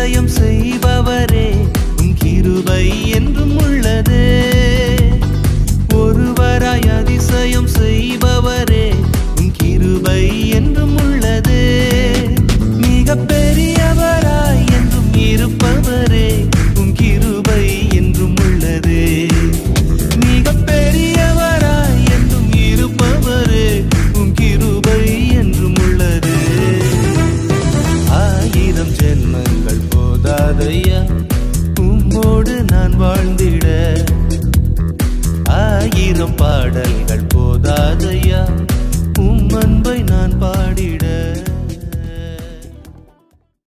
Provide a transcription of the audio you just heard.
அதிசயம் செய்பவரே உம் கிருபை என்றும் உள்ளதே ஒருவராய் அதிசயம் செய்பவரே உம் கிருபை என்றும் உள்ளதே மிக பெரியவராய் என்றும் இருப்பவரே உம் கிருபை என்றும் உள்ளதே மிக பெரியவராய் என்றும் இருப்பவரே உம் கிருபை என்றும் உள்ளதே ஆயிரம் ஜென்மங்கள் போதாதையா உம்மோடு நான் வாழ்ந்திட ஆயிரம் பாடல்கள் போதாதையா உம் அன்பை நான் பாட